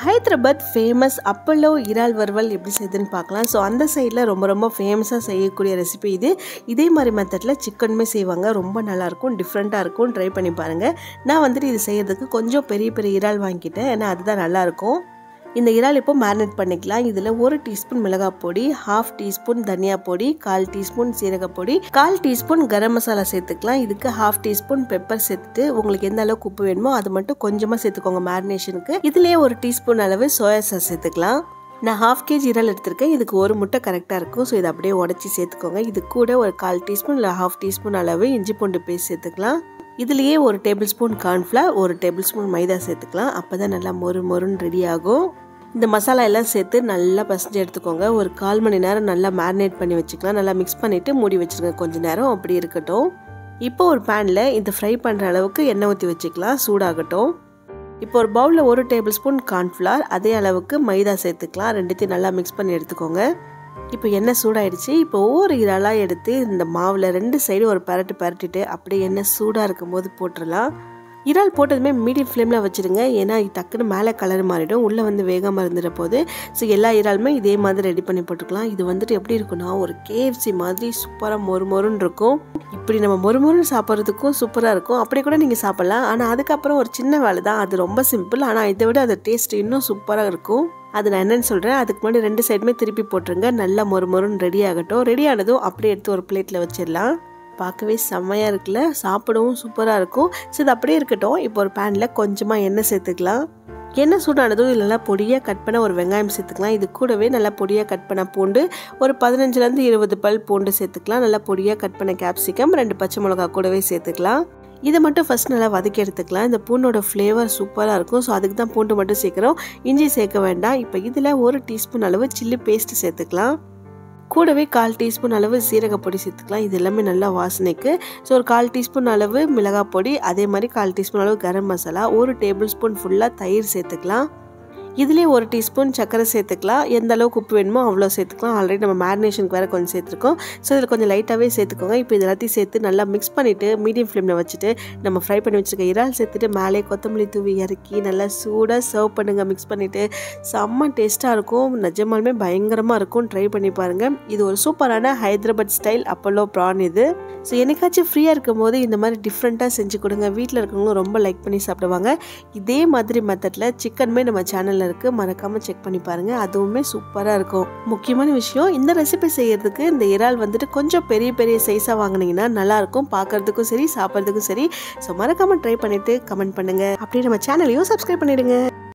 Hyderabad famous Apollo இறால் வறுவல் எப்படி செய்யுதுன்னு பார்க்கலாம் ஸோ அந்த சைடில் ரொம்ப ரொம்ப ஃபேமஸாக செய்யக்கூடிய ரெசிபி இது இதே மாதிரி மெத்தடில் சிக்கனுமே செய்வாங்க ரொம்ப நல்லாயிருக்கும் டிஃப்ரெண்ட்டாக இருக்கும் ட்ரை பண்ணி பாருங்கள் நான் வந்துட்டு இது செய்யறதுக்கு கொஞ்சம் பெரிய பெரிய இறால் வாங்கிட்டேன் ஏன்னா அதுதான் நல்லாயிருக்கும் இந்த இறால் இப்போ மேரினேட் பண்ணிக்கலாம் இதில் ஒரு டீஸ்பூன் மிளகாய் பொடி ஹாஃப் டீஸ்பூன் தனியா பொடி கால் டீஸ்பூன் சீரகப் பொடி கால் டீஸ்பூன் கரம் மசாலா சேர்த்துக்கலாம் இதுக்கு ஹாஃப் டீஸ்பூன் பெப்பர் சேர்த்துட்டு உங்களுக்கு எந்த அளவுக்கு உப்பு வேணுமோ அது மட்டும் கொஞ்சமாக சேர்த்துக்கோங்க மேரினேஷனுக்கு இதுலேயே ஒரு டீஸ்பூன் அளவு சோயா சாஸ் சேர்த்துக்கலாம் நான் ஹாஃப் கேஜி இறால் எடுத்திருக்கேன் இதுக்கு ஒரு முட்டை கரெக்டாக இருக்கும் ஸோ இதை அப்படியே உடச்சி சேர்த்துக்கோங்க இது கூட ஒரு கால் டீஸ்பூன் இல்லை ஹாஃப் டீஸ்பூன் அளவு இஞ்சி பூண்டு பேஸ்ட் சேர்த்துக்கலாம் இதுலேயே ஒரு டேபிள் ஸ்பூன் கார்ன்ஃப்ளவர் ஒரு டேபிள் ஸ்பூன் மைதா சேர்த்துக்கலாம் அப்போ தான் நல்லா மொறு மொறுன்னு ரெடி ஆகும் இந்த மசாலா எல்லாம் சேர்த்து நல்லா பசஞ்சு எடுத்துக்கோங்க ஒரு கால் மணி நேரம் நல்லா மேரினேட் பண்ணி வச்சுக்கலாம் நல்லா மிக்ஸ் பண்ணிவிட்டு மூடி வச்சுருங்க கொஞ்சம் நேரம் அப்படி இருக்கட்டும் இப்போ ஒரு பேனில் இந்த ஃப்ரை பண்ணுற அளவுக்கு எண்ணெய் ஊற்றி வச்சுக்கலாம் சூடாகட்டும் இப்போ ஒரு பவுலில் ஒரு டேபிள் ஸ்பூன் கார்ன்ஃப்ளவர் அதே அளவுக்கு மைதா சேர்த்துக்கலாம் ரெண்டுத்தையும் நல்லா மிக்ஸ் பண்ணி எடுத்துக்கோங்க இப்போ எண்ணெய் சூடாயிடுச்சு இப்போ ஒவ்வொரு இறாலாக எடுத்து இந்த மாவில் ரெண்டு சைடு ஒரு பரட்டு பரட்டிட்டு அப்படியே எண்ணெய் சூடாக இருக்கும் போது போட்டுடலாம் இறால் போட்டதுமே மீடியம் ஃப்ளேமில் வச்சுருங்க ஏன்னா டக்குன்னு மேலே கலர் மாறிடும் உள்ளே வந்து வேகாமல் இருந்துட போது ஸோ எல்லா இறாலுமே இதே மாதிரி ரெடி பண்ணி போட்டுக்கலாம் இது வந்துட்டு எப்படி இருக்குன்னா ஒரு கேஎஃப்சி மாதிரி சூப்பராக மொறு மொறுன்னு இருக்கும் இப்படி நம்ம மொறு மொறுன்னு சாப்பிட்றதுக்கும் சூப்பராக இருக்கும் அப்படி கூட நீங்கள் சாப்பிட்லாம் ஆனால் அதுக்கப்புறம் ஒரு சின்ன வேலை தான் அது ரொம்ப சிம்பிள் ஆனால் இதை விட அது டேஸ்ட் இன்னும் சூப்பராக இருக்கும் அது நான் என்னென்னு சொல்கிறேன் அதுக்கு முன்னாடி ரெண்டு சைடுமே திருப்பி போட்டுருங்க நல்லா மொறு மொறுன்னு ரெடி ஆகட்டும் ரெடி ஆனதும் அப்படியே எடுத்து ஒரு பிளேட்டில் வச்சிடலாம் பார்க்கவே செம்மையாக இருக்குல்ல சாப்பிடவும் சூப்பராக இருக்கும் ஸோ இது அப்படியே இருக்கட்டும் இப்போ ஒரு பேனில் கொஞ்சமாக எண்ணெய் சேர்த்துக்கலாம் எண்ணெய் சூடானதும் இதில் நல்லா பொடியாக கட் பண்ண ஒரு வெங்காயம் சேர்த்துக்கலாம் இது கூடவே நல்லா பொடியாக கட் பண்ண பூண்டு ஒரு பதினஞ்சுலேருந்து இருபது பல் பூண்டு சேர்த்துக்கலாம் நல்லா பொடியாக கட் பண்ண கேப்சிகம் ரெண்டு பச்சை மிளகா கூடவே சேர்த்துக்கலாம் இதை மட்டும் ஃபஸ்ட் நல்லா வதக்கி எடுத்துக்கலாம் இந்த பூண்டோட ஃப்ளேவர் சூப்பராக இருக்கும் ஸோ அதுக்கு தான் பூண்டு மட்டும் சேர்க்குறோம் இஞ்சி சேர்க்க வேண்டாம் இப்போ இதில் ஒரு டீஸ்பூன் அளவு சில்லி பேஸ்ட் சேர்த்துக்கலாம் கூடவே கால் டீஸ்பூன் அளவு சீரக பொடி சேர்த்துக்கலாம் இது எல்லாமே நல்லா வாசனைக்கு ஸோ ஒரு கால் டீஸ்பூன் அளவு மிளகாய் பொடி அதே மாதிரி கால் டீஸ்பூன் அளவு கரம் மசாலா ஒரு டேபிள் ஸ்பூன் ஃபுல்லாக தயிர் சேர்த்துக்கலாம் இதுலேயே ஒரு டீஸ்பூன் சர்க்கரை சேர்த்துக்கலாம் எந்த அளவுக்கு உப்பு வேணுமோ அவ்வளோ சேர்த்துக்கலாம் ஆல்ரெடி நம்ம மேரினேஷனுக்கு வேறு கொஞ்சம் சேர்த்துருக்கோம் ஸோ இதில் கொஞ்சம் லைட்டாகவே சேர்த்துக்கோங்க இப்போ இது எல்லாத்தையும் சேர்த்து நல்லா மிக்ஸ் பண்ணிவிட்டு மீடியம் ஃப்ளேமில் வச்சுட்டு நம்ம ஃப்ரை பண்ணி வச்சுருக்க இறால் சேர்த்துட்டு மேலே கொத்தமல்லி தூவி இறக்கி நல்லா சூடாக சர்வ் பண்ணுங்கள் மிக்ஸ் பண்ணிவிட்டு செம்ம டேஸ்ட்டாக இருக்கும் நிஜமாலுமே பயங்கரமாக இருக்கும் ட்ரை பண்ணி பாருங்கள் இது ஒரு சூப்பரான ஹைதராபாத் ஸ்டைல் அப்பல்லோ ப்ரான் இது ஸோ என்னைக்காச்சும் ஃப்ரீயாக இருக்கும் போது இந்த மாதிரி டிஃப்ரெண்ட்டாக செஞ்சு கொடுங்க வீட்டில் இருக்கவங்களும் ரொம்ப லைக் பண்ணி சாப்பிடுவாங்க இதே மாதிரி மெத்தடில் சிக்கனுமே நம்ம சேனலில் இருக்குது மறக்காமல் செக் பண்ணி பாருங்கள் அதுவுமே சூப்பராக இருக்கும் முக்கியமான விஷயம் இந்த ரெசிபி செய்யறதுக்கு இந்த இறால் வந்துட்டு கொஞ்சம் பெரிய பெரிய சைஸாக வாங்கினீங்கன்னா நல்லாயிருக்கும் பார்க்குறதுக்கும் சரி சாப்பிட்றதுக்கும் சரி ஸோ மறக்காமல் ட்ரை பண்ணிவிட்டு கமெண்ட் பண்ணுங்கள் அப்படியே நம்ம சேனலையும் சப்ஸ்கிரைப் பண்ணிவிடுங்க